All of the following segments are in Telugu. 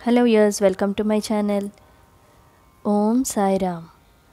హలో యర్స్ welcome to my channel Om Sairam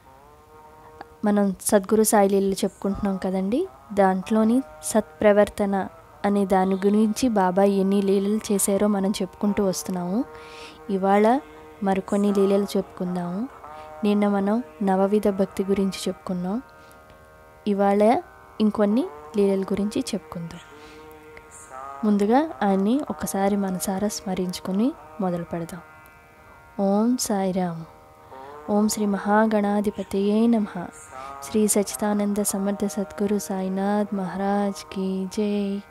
మనం సద్గురు సాయిలీలు చెప్పుకుంటున్నాం కదండి దాంట్లోని సత్ప్రవర్తన అనే దాని గురించి బాబా ఎన్ని లీలలు చేశారో మనం చెప్పుకుంటూ వస్తున్నాము ఇవాళ మరికొన్ని లీలలు చెప్పుకుందాము నిన్న మనం నవవిధ భక్తి గురించి చెప్పుకున్నాం ఇవాళ ఇంకొన్ని లీలల గురించి చెప్పుకుందాం ముందుగా ఆయన్ని ఒకసారి మనసారా స్మరించుకుని మొదలు పెడదాం ఓం సాయిరామ్ ఓం శ్రీ మహాగణాధిపతయే నమ శ్రీ సచితానంద సమర్థ సద్గురు సాయినాథ్ మహారాజ్ కీ జై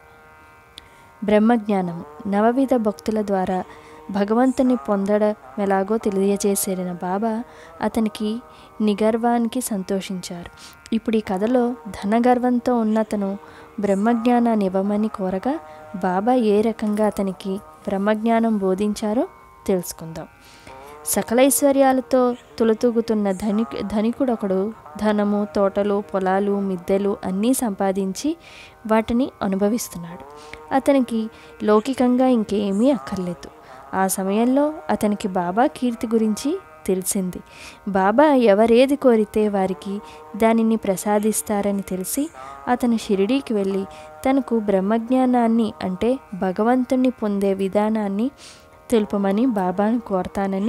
బ్రహ్మజ్ఞానం నవవిధ భక్తుల ద్వారా భగవంతుని పొందడం ఎలాగో తెలియజేసేరిన బాబా అతనికి నిగర్వానికి సంతోషించారు ఇప్పుడు ఈ కథలో ధనగర్వంతో ఉన్నతను బ్రహ్మజ్ఞానాన్ని ఇవ్వమని కోరగా బాబా ఏ రకంగా అతనికి బ్రహ్మజ్ఞానం బోధించారో తెలుసుకుందాం సకల ఐశ్వర్యాలతో తులతూగుతున్న ధని ధనికుడొకడు ధనము తోటలు పొలాలు మిద్దెలు అన్నీ సంపాదించి వాటిని అనుభవిస్తున్నాడు అతనికి లౌకికంగా ఇంకేమీ అక్కర్లేదు ఆ సమయంలో అతనికి బాబా కీర్తి గురించి తెలిసింది బాబా ఎవరేది కోరితే వారికి దానిని ప్రసాదిస్తారని తెలిసి అతను షిరిడీకి వెళ్ళి తనకు బ్రహ్మజ్ఞానాన్ని అంటే భగవంతుణ్ణి పొందే విధానాన్ని తెలుపమని బాబాను కోరతానని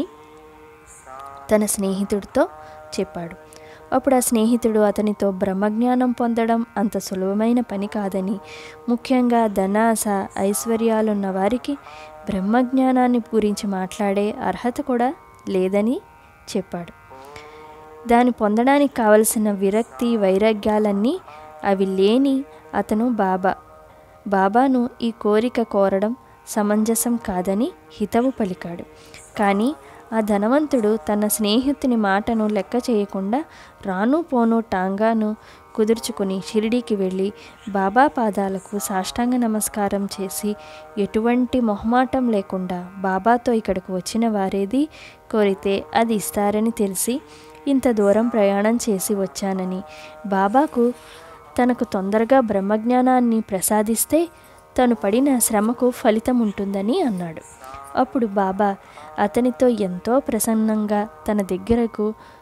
తన స్నేహితుడితో చెప్పాడు అప్పుడు ఆ స్నేహితుడు అతనితో బ్రహ్మజ్ఞానం పొందడం అంత సులభమైన పని కాదని ముఖ్యంగా ధనాస ఐశ్వర్యాలున్న వారికి బ్రహ్మజ్ఞానాన్ని గురించి మాట్లాడే అర్హత కూడా లేదని చెప్పాడు దాన్ని పొందడానికి కావలసిన విరక్తి వైరాగ్యాలన్నీ అవి లేని అతను బాబా బాబాను ఈ కోరిక కోరడం సమంజసం కాదని హితవు పలికాడు కానీ ఆ ధనవంతుడు తన స్నేహితుని మాటను లెక్క చేయకుండా రాను పోను టాంగాను కుదుర్చుకుని షిరిడీకి వెళ్ళి బాబా పాదాలకు సాష్టాంగ నమస్కారం చేసి ఎటువంటి మొహమాటం లేకుండా బాబాతో ఇక్కడికి వచ్చిన వారేది కోరితే అది ఇస్తారని తెలిసి ఇంత దూరం ప్రయాణం చేసి వచ్చానని బాబాకు తనకు తొందరగా బ్రహ్మజ్ఞానాన్ని ప్రసాదిస్తే తను పడిన శ్రమకు ఫలితం ఉంటుందని అన్నాడు అప్పుడు బాబా అతనితో ఎంతో ప్రసన్నంగా తన దగ్గరకు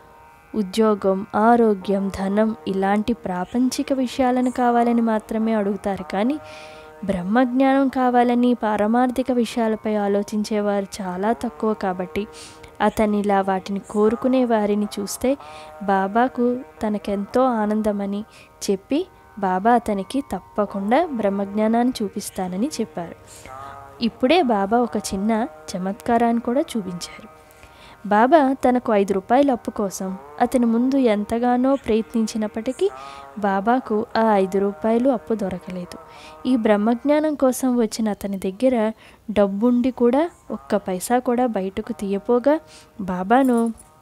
ఉద్యోగం ఆరోగ్యం ధనం ఇలాంటి ప్రాపంచిక విషయాలను కావాలని మాత్రమే అడుగుతారు కానీ బ్రహ్మజ్ఞానం కావాలని పారమార్థిక విషయాలపై ఆలోచించేవారు చాలా తక్కువ కాబట్టి అతనిలా వాటిని కోరుకునే వారిని చూస్తే బాబాకు తనకెంతో ఆనందమని చెప్పి బాబా అతనికి తప్పకుండా బ్రహ్మజ్ఞానాన్ని చూపిస్తానని చెప్పారు ఇప్పుడే బాబా ఒక చిన్న చమత్కారాన్ని కూడా చూపించారు బాబా తనకు ఐదు రూపాయల అప్పు కోసం అతని ముందు ఎంతగానో ప్రయత్నించినప్పటికీ బాబాకు ఆ ఐదు రూపాయలు అప్పు దొరకలేదు ఈ బ్రహ్మజ్ఞానం కోసం వచ్చిన అతని దగ్గర డబ్బుండి కూడా ఒక్క పైసా కూడా బయటకు తీయపోగా బాబాను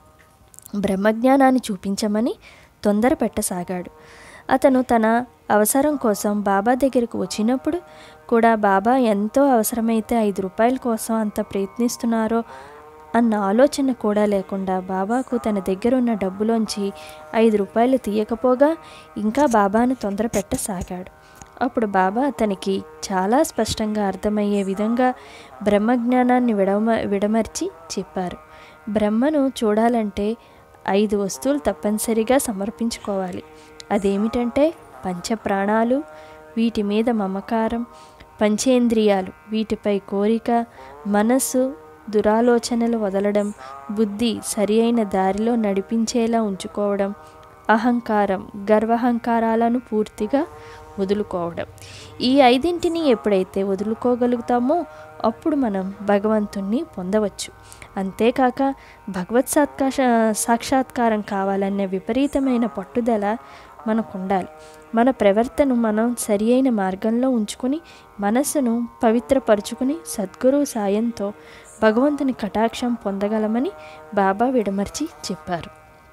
బ్రహ్మజ్ఞానాన్ని చూపించమని తొందర పెట్టసాగాడు అతను తన అవసరం కోసం బాబా దగ్గరకు వచ్చినప్పుడు కూడా బాబా ఎంతో అవసరమైతే ఐదు రూపాయల కోసం అంత ప్రయత్నిస్తున్నారో అన్న ఆలోచన కూడా లేకుండా బాబాకు తన దగ్గర ఉన్న డబ్బులోంచి ఐదు రూపాయలు తీయకపోగా ఇంకా బాబాను తొందర పెట్టసాగాడు అప్పుడు బాబా అతనికి చాలా స్పష్టంగా అర్థమయ్యే విధంగా బ్రహ్మజ్ఞానాన్ని విడమ విడమర్చి చెప్పారు బ్రహ్మను చూడాలంటే ఐదు వస్తువులు తప్పనిసరిగా సమర్పించుకోవాలి అదేమిటంటే పంచప్రాణాలు వీటి మీద మమకారం పంచేంద్రియాలు వీటిపై కోరిక మనస్సు దురాలోచనలు వదలడం బుద్ధి సరి అయిన దారిలో నడిపించేలా ఉంచుకోవడం అహంకారం గర్వహంకారాలను పూర్తిగా వదులుకోవడం ఈ ఐదింటిని ఎప్పుడైతే వదులుకోగలుగుతామో అప్పుడు మనం భగవంతుణ్ణి పొందవచ్చు అంతేకాక భగవత్ సత్కాశ సాక్షాత్కారం కావాలనే విపరీతమైన పట్టుదల మనకు ఉండాలి మన ప్రవర్తన మనం సరి అయిన మార్గంలో ఉంచుకుని మనస్సును పవిత్రపరుచుకుని సద్గురు సాయంతో భగవంతుని కటాక్షం పొందగలమని బాబా విడమర్చి చెప్పారు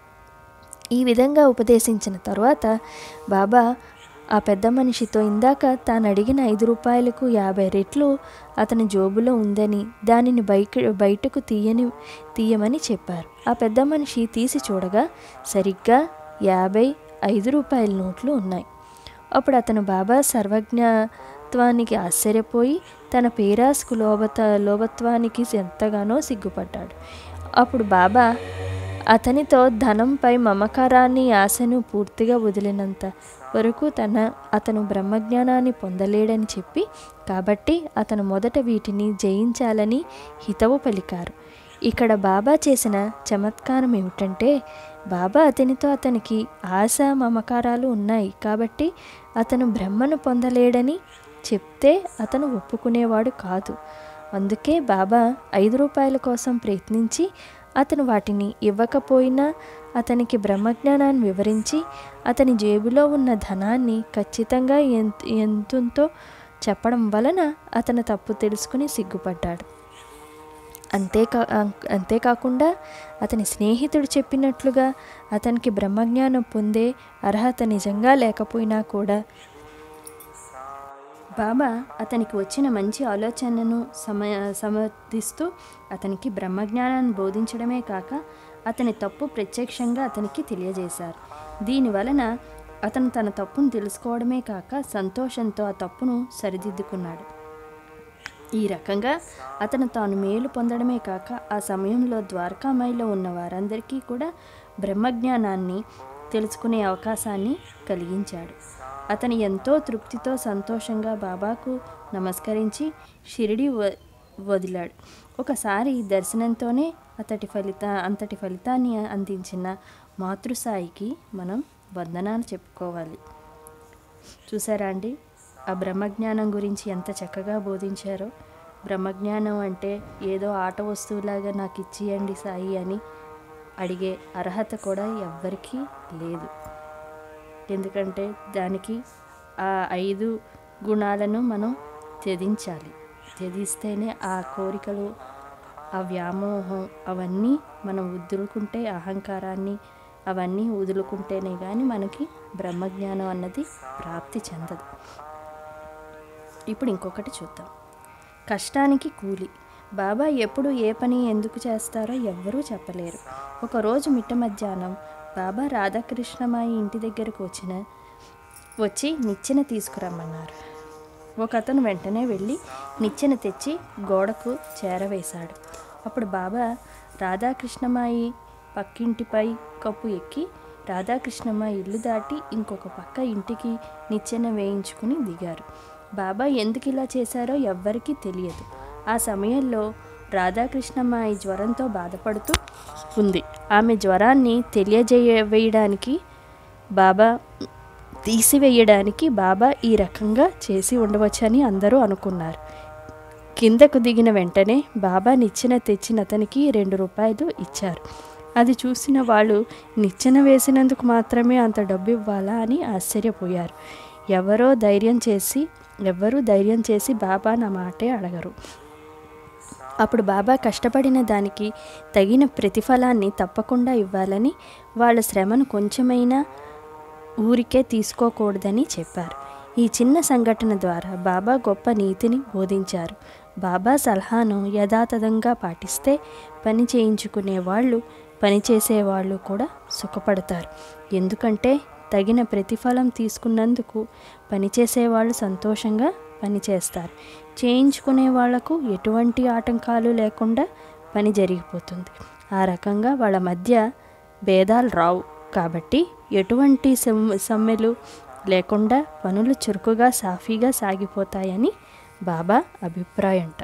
ఈ విధంగా ఉపదేశించిన తరువాత బాబా ఆ పెద్ద మనిషితో ఇందాక తాను అడిగిన ఐదు రూపాయలకు యాభై రెట్లు అతని జోబులో ఉందని దానిని బయట బయటకు తీయని తీయమని చెప్పారు ఆ పెద్ద మనిషి తీసి చూడగా సరిగ్గా యాభై ఐదు రూపాయల నోట్లు ఉన్నాయి అప్పుడు అతను బాబా సర్వజ్ఞ లోభత్వానికి ఆశ్చర్యపోయి తన పేరాస్కు లోభత లోభత్వానికి ఎంతగానో సిగ్గుపడ్డాడు అప్పుడు బాబా అతనితో ధనంపై మమకారాన్ని ఆశను పూర్తిగా వదిలినంత వరకు తన అతను బ్రహ్మజ్ఞానాన్ని పొందలేడని చెప్పి కాబట్టి అతను మొదట వీటిని జయించాలని హితవు పలికారు ఇక్కడ బాబా చేసిన చమత్కారం ఏమిటంటే బాబా అతనితో అతనికి ఆశ మమకారాలు ఉన్నాయి కాబట్టి అతను బ్రహ్మను పొందలేడని చెప్తే అతను ఒప్పుకునేవాడు కాదు అందుకే బాబా ఐదు రూపాయల కోసం ప్రయత్నించి అతను వాటిని ఇవ్వకపోయినా అతనికి బ్రహ్మజ్ఞానాన్ని వివరించి అతని జేబులో ఉన్న ధనాన్ని ఖచ్చితంగా ఎంత ఎంతుంతో చెప్పడం వలన అతను తప్పు తెలుసుకుని సిగ్గుపడ్డాడు అంతేకా అంతేకాకుండా అతని స్నేహితుడు చెప్పినట్లుగా అతనికి బ్రహ్మజ్ఞానం పొందే అర్హత నిజంగా లేకపోయినా కూడా బాబా అతనికి వచ్చిన మంచి ఆలోచనను సమ సమర్థిస్తూ అతనికి బ్రహ్మజ్ఞానాన్ని బోధించడమే కాక అతని తప్పు ప్రత్యక్షంగా అతనికి తెలియజేశారు దీని వలన అతను తన తప్పును తెలుసుకోవడమే కాక సంతోషంతో ఆ తప్పును సరిదిద్దుకున్నాడు ఈ రకంగా అతను తాను మేలు పొందడమే కాక ఆ సమయంలో ద్వారకామాయిలో ఉన్న వారందరికీ కూడా బ్రహ్మజ్ఞానాన్ని తెలుసుకునే అవకాశాన్ని కలిగించాడు అతను ఎంతో తృప్తితో సంతోషంగా బాబాకు నమస్కరించి షిరిడి వ వదిలాడు ఒకసారి దర్శనంతోనే అతటి ఫలిత అంతటి ఫలితాన్ని అందించిన మాతృసాయికి మనం వందనాలు చెప్పుకోవాలి చూసారా అండి ఆ బ్రహ్మజ్ఞానం గురించి ఎంత చక్కగా బోధించారో బ్రహ్మజ్ఞానం అంటే ఏదో ఆట వస్తువులాగా నాకు ఇచ్చియండి సాయి అని అడిగే అర్హత కూడా ఎవ్వరికీ లేదు ఎందుకంటే దానికి ఆ ఐదు గుణాలను మనం త్యజించాలి త్యజిస్తేనే ఆ కోరికలు ఆ వ్యామోహం అవన్నీ మనం వదులుకుంటే అహంకారాన్ని అవన్నీ వదులుకుంటేనే కానీ మనకి బ్రహ్మజ్ఞానం అన్నది ప్రాప్తి చెందదు ఇప్పుడు ఇంకొకటి చూద్దాం కష్టానికి కూలి బాబా ఎప్పుడు ఏ పని ఎందుకు చేస్తారో ఎవ్వరూ చెప్పలేరు ఒకరోజు మిట్ట మధ్యాహ్నం బాబా రాధాకృష్ణమాయి ఇంటి దగ్గరకు వచ్చిన వచ్చి నిచ్చెన తీసుకురమ్మన్నారు ఒక అతను వెంటనే వెళ్ళి నిచ్చెన తెచ్చి గోడకు చేరవేశాడు అప్పుడు బాబా రాధాకృష్ణమాయి పక్కింటిపై కప్పు ఎక్కి రాధాకృష్ణమ్మ ఇల్లు దాటి ఇంకొక పక్క ఇంటికి నిచ్చెన వేయించుకుని దిగారు బాబా ఎందుకు ఇలా చేశారో ఎవ్వరికీ తెలియదు ఆ సమయంలో రాధాకృష్ణమ్మ ఈ జ్వరంతో బాధపడుతూ ఉంది ఆమె జ్వరాన్ని తెలియజేయవేయడానికి బాబా తీసివేయడానికి బాబా ఈ రకంగా చేసి ఉండవచ్చని అందరూ అనుకున్నారు కిందకు దిగిన వెంటనే బాబా నిచ్చెన తెచ్చిన అతనికి రెండు రూపాయలు ఇచ్చారు అది చూసిన వాళ్ళు నిచ్చెన వేసినందుకు మాత్రమే అంత డబ్బు ఇవ్వాలా అని ఆశ్చర్యపోయారు ఎవరో ధైర్యం చేసి ఎవ్వరూ ధైర్యం చేసి బాబా నా మాటే అడగరు అప్పుడు బాబా కష్టపడిన దానికి తగిన ప్రతిఫలాన్ని తప్పకుండా ఇవ్వాలని వాళ్ళ శ్రమను కొంచెమైనా ఊరికే తీసుకోకూడదని చెప్పారు ఈ చిన్న సంఘటన ద్వారా బాబా గొప్ప నీతిని బోధించారు బాబా సలహాను యథాతథంగా పాటిస్తే పని చేయించుకునే వాళ్ళు పని చేసేవాళ్ళు కూడా సుఖపడతారు ఎందుకంటే తగిన ప్రతిఫలం తీసుకున్నందుకు పనిచేసేవాళ్ళు సంతోషంగా పనిచేస్తారు చేయించుకునే వాళ్లకు ఎటువంటి ఆటంకాలు లేకుండా పని జరిగిపోతుంది ఆ రకంగా వాళ్ళ మధ్య భేదాలు రావు కాబట్టి ఎటువంటి సమ్- సమ్మెలు లేకుండా పనులు చురుకుగా సాఫీగా సాగిపోతాయని బాబా అభిప్రాయంట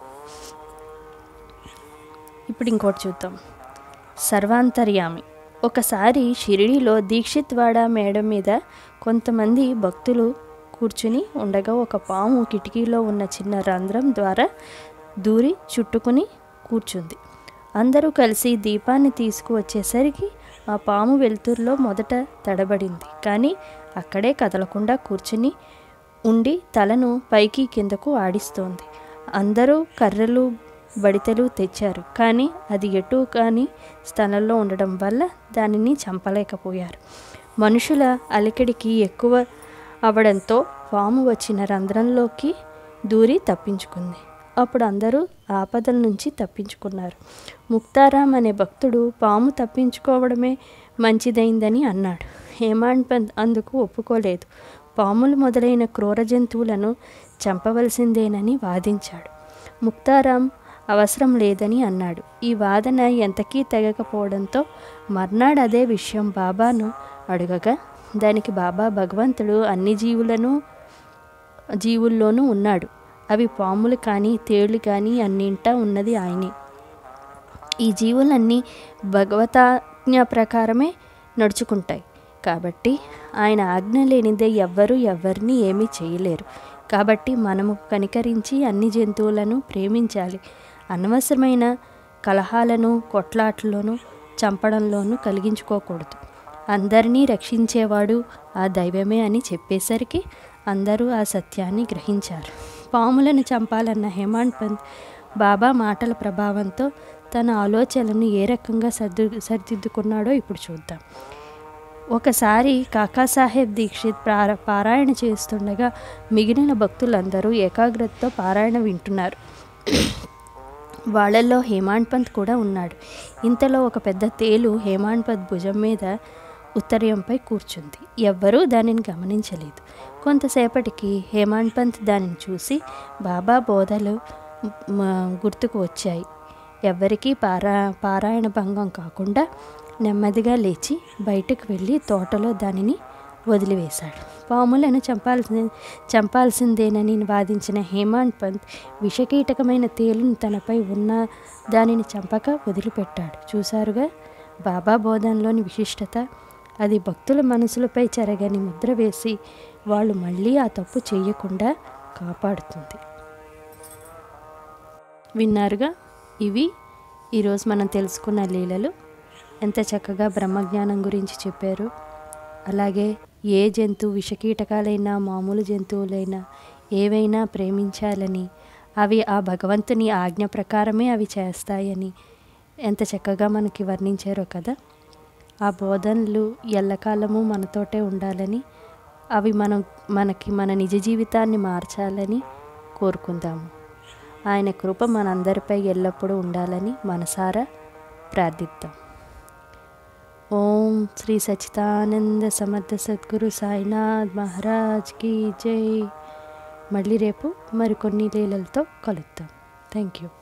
ఇప్పుడు ఇంకోటి చూద్దాం సర్వాంతర్యామి ఒకసారి షిరిడిలో దీక్షిత్వాడ మేడ మీద కొంతమంది భక్తులు కూర్చుని ఉండగా ఒక పాము కిటికీలో ఉన్న చిన్న రంధ్రం ద్వారా దూరి చుట్టుకుని కూర్చుంది అందరూ కలిసి దీపాన్ని తీసుకువచ్చేసరికి ఆ పాము వెలుతురులో మొదట తడబడింది కానీ అక్కడే కదలకుండా కూర్చుని ఉండి తలను పైకి కిందకు ఆడిస్తోంది అందరూ కర్రలు బడితెలు తెచ్చారు కానీ అది ఎటు కాని స్థలంలో ఉండడం వల్ల దానిని చంపలేకపోయారు మనుషుల అలికిడికి ఎక్కువ అవడంతో పాము వచ్చిన రంధ్రంలోకి దూరి తప్పించుకుంది అప్పుడు అందరూ ఆపదల నుంచి తప్పించుకున్నారు ముక్తారాం అనే భక్తుడు పాము తప్పించుకోవడమే మంచిదైందని అన్నాడు హేమాడ్ పంత్ అందుకు ఒప్పుకోలేదు పాములు మొదలైన క్రూర జంతువులను చంపవలసిందేనని వాదించాడు ముక్తారాం అవసరం లేదని అన్నాడు ఈ వాదన ఎంతకీ తెగకపోవడంతో మర్నాడు అదే విషయం బాబాను అడగగా దానికి బాబా భగవంతుడు అన్ని జీవులను జీవుల్లోనూ ఉన్నాడు అవి పాములు కానీ తేళ్లు కానీ అన్నింటా ఉన్నది ఆయనే ఈ జీవులన్నీ భగవతాజ్ఞ ప్రకారమే నడుచుకుంటాయి కాబట్టి ఆయన ఆజ్ఞ లేనిదే ఎవ్వరూ ఎవరిని ఏమీ చేయలేరు కాబట్టి మనము కనికరించి అన్ని జంతువులను ప్రేమించాలి అనవసరమైన కలహాలను కొట్లాట్లను చంపడంలోనూ కలిగించుకోకూడదు అందరినీ రక్షించేవాడు ఆ దైవమే అని చెప్పేసరికి అందరూ ఆ సత్యాన్ని గ్రహించారు పాములను చంపాలన్న హేమాడ్ పంత్ బాబా మాటల ప్రభావంతో తన ఆలోచనలను ఏ రకంగా సర్దు సరిదిద్దుకున్నాడో ఇప్పుడు చూద్దాం ఒకసారి కాకాసాహెబ్ దీక్షిత్ పారా పారాయణ చేస్తుండగా మిగిలిన భక్తులందరూ ఏకాగ్రతతో పారాయణ వింటున్నారు వాళ్ళల్లో హేమాడ్ పంత్ కూడా ఉన్నాడు ఇంతలో ఒక పెద్ద తేలు హేమాడ్ పంత్ భుజం మీద ఉత్తరీయంపై కూర్చుంది ఎవ్వరూ దానిని గమనించలేదు కొంతసేపటికి హేమాడ్ పంత్ దానిని చూసి బాబా బోధలు మ- గుర్తుకు వచ్చాయి ఎవ్వరికీ పారా పారాయణ భంగం కాకుండా నెమ్మదిగా లేచి బయటకు వెళ్ళి తోటలో దానిని వదిలివేశాడు పాములను చంపాల్సి చంపాల్సిందేనని వాదించిన హేమాడ్ పంత్ విషకీటకమైన తేలును తనపై ఉన్న దానిని చంపక వదిలిపెట్టాడు చూశారుగా బాబా బోధనలోని విశిష్టత అది భక్తుల మనసులపై చెరగని ముద్ర వేసి వాళ్ళు మళ్ళీ ఆ తప్పు చేయకుండా కాపాడుతుంది విన్నారుగా ఇవి ఈరోజు మనం తెలుసుకున్న లీలలు ఎంత చక్కగా బ్రహ్మజ్ఞానం గురించి చెప్పారు అలాగే ఏ జంతువు విషకీటకాలైనా మామూలు జంతువులైనా ఏవైనా ప్రేమించాలని అవి ఆ భగవంతుని ఆజ్ఞ ప్రకారమే అవి చేస్తాయని ఎంత చక్కగా మనకి వర్ణించారో కదా ఆ బోధనలు ఎల్లకాలము మనతోటే ఉండాలని అవి మనం మనకి మన నిజ జీవితాన్ని మార్చాలని కోరుకుందాము ఆయన కృప మనందరిపై ఎల్లప్పుడూ ఉండాలని మనసారా ప్రార్థిద్దాం ఓం శ్రీ సచ్చిదానంద సమర్థ సద్గురు సాయినాథ్ మహారాజ్ కీ జై మళ్ళీ రేపు మరికొన్ని లీలలతో కలుద్దాం థ్యాంక్ యూ